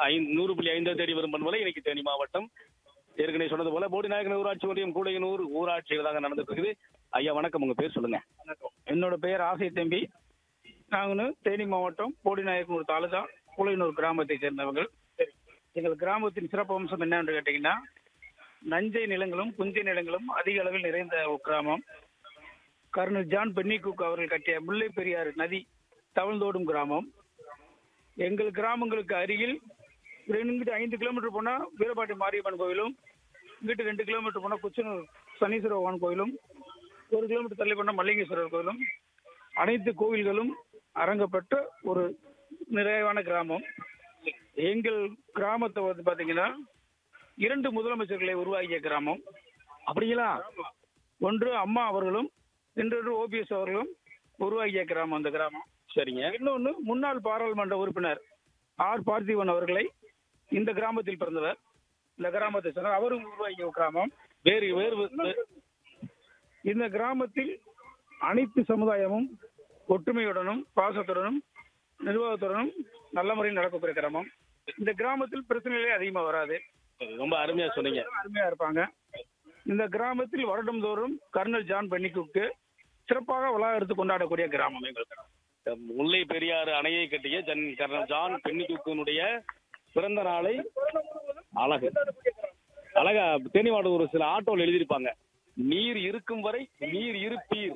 ஐந்து நூறு புள்ளி ஐந்து தேடி வரும் பண்பலை இன்னைக்கு தேனி மாவட்டம் ஏற்கனவே சொன்னது போல போடிநாயக்கன் ஊராட்சி ஒன்றியம் கூடையனூர் ஊராட்சியில் தாங்க நடந்துட்டு இருக்குது ஐயா வணக்கம் உங்க பேர் சொல்லுங்க என்னோட பெயர் ஆசை தம்பி நாங்கள் தேனி மாவட்டம் போடிநாயக்கனூர் தாலுகா கூலையனூர் கிராமத்தை சேர்ந்தவர்கள் எங்கள் கிராமத்தின் சிறப்பு அம்சம் என்னன்னு கேட்டிங்கன்னா நஞ்சை நிலங்களும் புஞ்சை நிலங்களும் அதிக அளவில் நிறைந்த ஒரு கிராமம் கர்னல் ஜான் பென்னிகுக் அவர்கள் கட்டிய முல்லை பெரியாறு நதி தவழ்ந்தோடும் கிராமம் எங்கள் கிராமங்களுக்கு அருகில் ரெண்டு ஐந்து கிலோமீட்டர் போனா வீரபாண்டி மாரியம்மன் கோவிலும் இங்கிட்டு ரெண்டு கிலோமீட்டர் போனா குச்சனூர் சனீஸ்வர பகவான் கோவிலும் ஒரு கிலோமீட்டர் தள்ளி போனா மல்லிகேஸ்வரர் கோவிலும் அனைத்து கோவில்களும் அரங்கப்பட்ட ஒரு நிறைவான கிராமம் எங்கள் கிராமத்தை வந்து பாத்தீங்கன்னா இரண்டு முதலமைச்சர்களை உருவாக்கிய கிராமம் அப்படிங்களா ஒன்று அம்மா அவர்களும் இன்னொன்று ஓபிஎஸ் அவர்களும் உருவாக்கிய கிராமம் அந்த கிராமம் சரிங்க இன்னொன்று முன்னாள் பாராளுமன்ற உறுப்பினர் ஆர் பார்த்திபன் அவர்களை இந்த கிராமத்தில் பிறந்தவர் இந்த கிராமத்தை சொன்னார் அவரும் உருவாக்கிய ஒரு கிராமம் வேறு வேறு வே- இந்த கிராமத்தில் அனைத்து சமுதாயமும் ஒற்றுமையுடனும் பாசத்துடனும் நிர்வாகத்துடனும் நல்ல முறையில் நடக்கக்கூடிய கிராமம் இந்த கிராமத்தில் பிரச்சனைகளே அதிகமாக வராது ரொம்ப அருமையா சொன்னீங்க அருமையா இருப்பாங்க இந்த கிராமத்தில் வருடம்தோறும் கர்னல் ஜான் பென்னிக்குக்கு சிறப்பாக விழா எடுத்து கொண்டாடக்கூடிய கிராமம் எங்கள் கிராமம் முல்லை பெரியாறு அணையை கட்டிய ஜன் கர்னல் ஜான் பென்னிகுக்கனுடைய பிறந்த நாளை அழகு அழகா தேனி மாவட்டம் ஒரு சில ஆட்டோவில் எழுதியிருப்பாங்க நீர் இருக்கும் வரை நீர் இருப்பீர்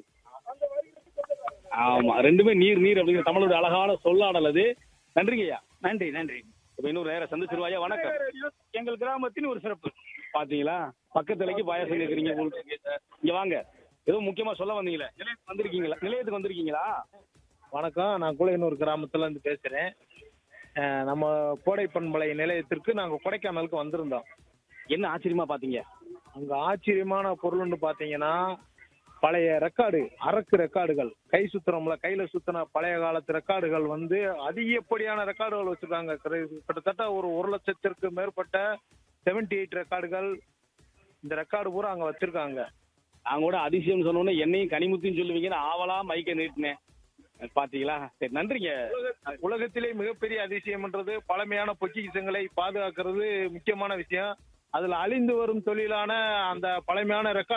ஆமா ரெண்டுமே நீர் நீர் அப்படிங்கிற தமிழோட அழகான சொல்லாடல் அது நன்றிங்க ஐயா நன்றி நன்றி இப்ப இன்னொரு நேரம் சந்திச்சிருவாயா வணக்கம் எங்கள் கிராமத்தின் ஒரு சிறப்பு பாத்தீங்களா பக்கத்துலக்கு பாயாசம் கேக்குறீங்க போல இருக்கு. இங்க வாங்க ஏதோ முக்கியமா சொல்ல வந்தீங்களே நிலையத்துக்கு வந்திருக்கீங்களா நிலையத்துக்கு வந்திருக்கீங்களா வணக்கம் நான் கூலையனூர் கிராமத்துல இருந்து பேசுறேன் அஹ் நம்ம கோடை பண்பலை நிலையத்திற்கு நாங்க கொடைக்கானலுக்கு வந்திருந்தோம் என்ன ஆச்சரியமா பாத்தீங்க அங்க ஆச்சரியமான பொருள்னு பாத்தீங்கன்னா பழைய ரெக்கார்டு அரக்கு ரெக்கார்டுகள் கை சுத்துறோம்ல கையில சுத்தின பழைய காலத்து ரெக்கார்டுகள் வந்து அதிகப்படியான ரெக்கார்டுகள் வச்சிருக்காங்க கிற- கிட்டத்தட்ட ஒரு ஒரு லட்சத்திற்கு மேற்பட்ட செவன்டி எயிட் ரெக்கார்டுகள் இந்த ரெக்கார்டு பூரா அங்க வச்சிருக்காங்க நான் கூட அதிசயம் சொன்னோன்னே என்னையும் கனிமுத்தின்னு சொல்லுவீங்கன்னு ஆவலா மைக்க நீட்டினேன் பாத்தீங்களா சரி நன்றிங்க உலகத்திலே மிகப்பெரிய அதிசயம்ன்றது பழமையான பொக்கிஷங்களை பாதுகாக்கிறது முக்கியமான விஷயம் அதுல அழிந்து வரும் தொழிலான அந்த பழமையான ரெக்கார்டு